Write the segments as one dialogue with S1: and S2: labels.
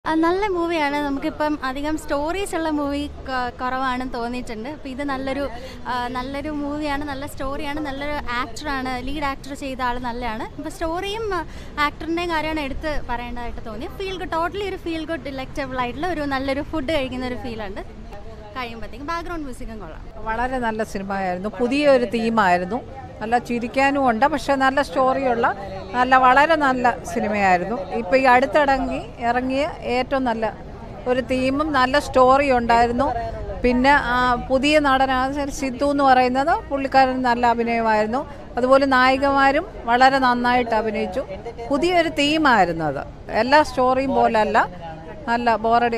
S1: ആ, നല്ല മൂവിയാണ് നമുക്കിപ്പം അധികം സ്റ്റോറീസ് ഉള്ള മൂവി കുറവാണെന്ന് തോന്നിയിട്ടുണ്ട് അപ്പോൾ ഇത് നല്ലൊരു ആ, നല്ലൊരു മൂവിയാണ് നല്ല സ്റ്റോറിയാണ് നല്ലൊരു ആക്ടറാണ് ലീഡ് ആക്ടർ ചെയ്ത ആൾ നല്ലതാണ് ഇപ്പോൾ സ്റ്റോറിയും ആക്ടറിൻ്റെയും കാര്യമാണ് എടുത്ത് പറയേണ്ടതായിട്ട് തോന്നി ഫീൽ ഗുഡ് ടോട്ടലി ഒരു ഫീൽ ഗുഡ് ഡിലക്റ്റബിൾ ആയിട്ടുള്ള ഒരു നല്ലൊരു ഫുഡ് കഴിക്കുന്ന ഒരു ഫീലുണ്ട് കഴിയുമ്പോഴത്തേക്കും ബാക്ക്ഗ്രൗണ്ട് മ്യൂസിക്കും കൊള്ളാം
S2: വളരെ നല്ല സിനിമയായിരുന്നു പുതിയൊരു തീമായിരുന്നു നല്ല ചിരിക്കാനും ഉണ്ട് പക്ഷെ നല്ല സ്റ്റോറിയുള്ള നല്ല വളരെ നല്ല സിനിമയായിരുന്നു ഇപ്പോൾ ഈ അടുത്തിടങ്ങി ഇറങ്ങിയ ഏറ്റവും നല്ല ഒരു തീമും നല്ല സ്റ്റോറി ഉണ്ടായിരുന്നു പിന്നെ ആ, പുതിയ നടനാണ് സിദ്ധു എന്ന് പറയുന്നത് പുള്ളിക്കാരൻ നല്ല അഭിനയമായിരുന്നു അതുപോലെ നായികമാരും വളരെ നന്നായിട്ട് അഭിനയിച്ചു പുതിയൊരു തീമായിരുന്നു അത് എല്ലാ സ്റ്റോറിയും പോലല്ല നല്ല ബോറടി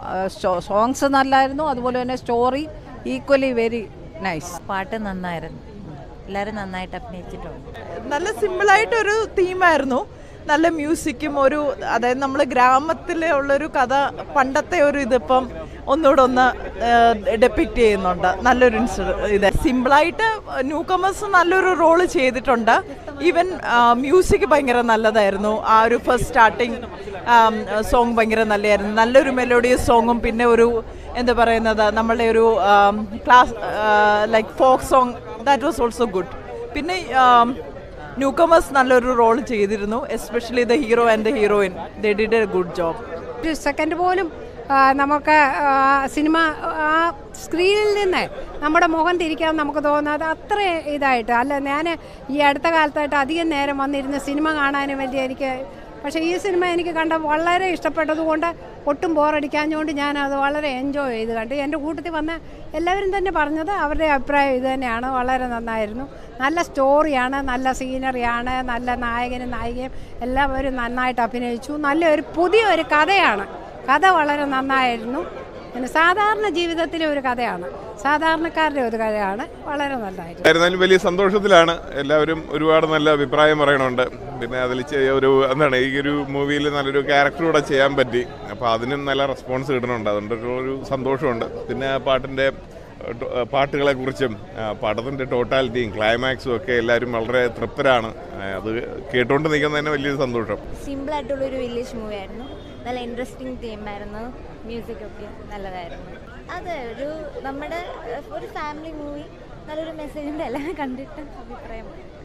S2: സോങ്സ് നല്ലായിരുന്നു അതുപോലെ തന്നെ സ്റ്റോറി ഈക്വലി വെരി നൈസ്
S3: പാട്ട് നന്നായിരുന്നു എല്ലാവരും നന്നായിട്ട് അഭിനയിച്ചിട്ടുണ്ട്
S4: നല്ല സിമ്പിളായിട്ടൊരു തീമായിരുന്നു നല്ല മ്യൂസിക്കും ഒരു അതായത് നമ്മൾ ഗ്രാമത്തിലെ ഉള്ളൊരു കഥ പണ്ടത്തെ ഒരു ഇതിപ്പം ഒന്നുകൂടെ ഒന്ന് ഡെപ്പിക്റ്റ് ചെയ്യുന്നുണ്ട് നല്ലൊരു ഇൻസിഡ ഇത് സിമ്പിളായിട്ട് ന്യൂ കമേഴ്സ് നല്ലൊരു റോള് ചെയ്തിട്ടുണ്ട് ഈവൻ മ്യൂസിക് ഭയങ്കര നല്ലതായിരുന്നു ആ ഒരു ഫസ്റ്റ് സ്റ്റാർട്ടിങ് സോങ് ഭയങ്കര നല്ലതായിരുന്നു നല്ലൊരു മെലോഡിയസ് സോങ്ങും പിന്നെ ഒരു എന്താ പറയുന്നത് നമ്മളുടെ ഒരു class like folk song that was also good പിന്നെ ന്യൂ കമേഴ്സ് നല്ലൊരു റോൾ ചെയ്തിരുന്നു especially the hero and the heroine they did a good job
S5: ഒരു സെക്കൻഡ് പോലും ആ, നമുക്ക് ആ, സിനിമ ആ സ്ക്രീനിൽ നിന്ന് നമ്മുടെ മുഖം തിരിക്കാൻ നമുക്ക് തോന്നാതെ അത്ര ഇതായിട്ട് അല്ല ഞാൻ ഈ അടുത്ത കാലത്തായിട്ട് അധികം നേരം വന്നിരുന്ന് സിനിമ കാണാനും വലിയ എനിക്ക് പക്ഷേ ഈ സിനിമ എനിക്ക് കണ്ട വളരെ ഇഷ്ടപ്പെട്ടതുകൊണ്ട് ഒട്ടും ബോറടിക്കാഞ്ഞുകൊണ്ട് ഞാൻ അത് വളരെ എൻജോയ് ചെയ്ത് കണ്ടു എൻ്റെ കൂട്ടത്തിൽ വന്ന എല്ലാവരും തന്നെ പറഞ്ഞത് അവരുടെ അഭിപ്രായം ഇത് തന്നെയാണ് വളരെ നന്നായിരുന്നു നല്ല സ്റ്റോറിയാണ് നല്ല സീനറിയാണ് നല്ല നായകനും നായികയും എല്ലാവരും നന്നായിട്ട് അഭിനയിച്ചു നല്ലൊരു പുതിയൊരു കഥയാണ് കഥ വളരെ നന്നായിരുന്നു പിന്നെ സാധാരണ ജീവിതത്തിലെ ഒരു കഥയാണ് സാധാരണക്കാരുടെ ഒരു കഥയാണ് വളരെ നല്ലതായിരുന്നു
S6: ആയിരുന്നാലും വലിയ സന്തോഷത്തിലാണ് എല്ലാവരും ഒരുപാട് നല്ല അഭിപ്രായം പറയണുണ്ട് പിന്നെ അതിൽ ചെ- ഒരു എന്താണ് ഈ ഒരു മൂവിയിൽ നല്ലൊരു ക്യാരക്ടർ കൂടെ ചെയ്യാൻ പറ്റി അപ്പോൾ അതിനും നല്ല റെസ്പോൺസ് കിട്ടുന്നുണ്ട് അതുകൊണ്ട് ഒരു- ഒരു സന്തോഷമുണ്ട് പിന്നെ ആ പാട്ടിൻ്റെ പാട്ടുകളെ കുറിച്ചും പടത്തിൻ്റെ ടോട്ടാലിറ്റിയും ക്ലൈമാക്സും ഒക്കെ എല്ലാവരും വളരെ തൃപ്തരാണ് ആ, അത് കേട്ടുകൊണ്ട് നിൽക്കുന്ന തന്നെ വലിയൊരു സന്തോഷം
S7: സിമ്പിൾ ആയിട്ടുള്ളൊരു വില്ലേജ് മൂവി ആയിരുന്നു നല്ല ഇൻട്രസ്റ്റിംഗ് തീമായിരുന്നു മ്യൂസിക് ഒക്കെ നല്ലതായിരുന്നു അതെ ഒരു നമ്മുടെ ഏഹ്, ഒരു ഫാമിലി മൂവി നല്ലൊരു മെസ്സേജിൻ്റെ എല്ലാം കണ്ടിട്ട് അഭിപ്രായം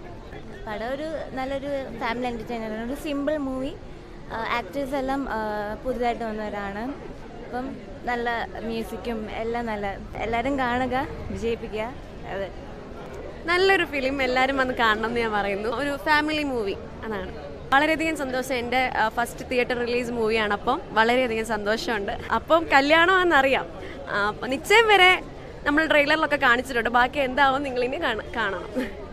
S7: പടം ഒരു നല്ലൊരു ഫാമിലി എൻ്റർടൈനർ ഒരു സിമ്പിൾ മൂവി ആക്ടേഴ്സ് എല്ലാം ആ, പുതുതായിട്ട് വന്നവരാണ് അപ്പം നല്ല മ്യൂസിക്കും എല്ലാം നല്ല എല്ലാവരും കാണുക വിജയിപ്പിക്കുക അതെ
S8: നല്ലൊരു ഫിലിം എല്ലാവരും വന്ന് കാണണം എന്ന് ഞാൻ പറയുന്നു ഒരു ഫാമിലി മൂവി അതാണ് വളരെയധികം സന്തോഷം എൻ്റെ ഫസ്റ്റ് തിയേറ്റർ റിലീസ് മൂവിയാണ് അപ്പം വളരെയധികം സന്തോഷമുണ്ട് അപ്പം കല്യാണമാണെന്നറിയാം ആ, അപ്പം നിശ്ചയം വരെ നമ്മൾ ട്രെയിലറിലൊക്കെ കാണിച്ചിട്ടുണ്ട് ബാക്കി എന്താവും നിങ്ങളിനി കാണ- കാണണം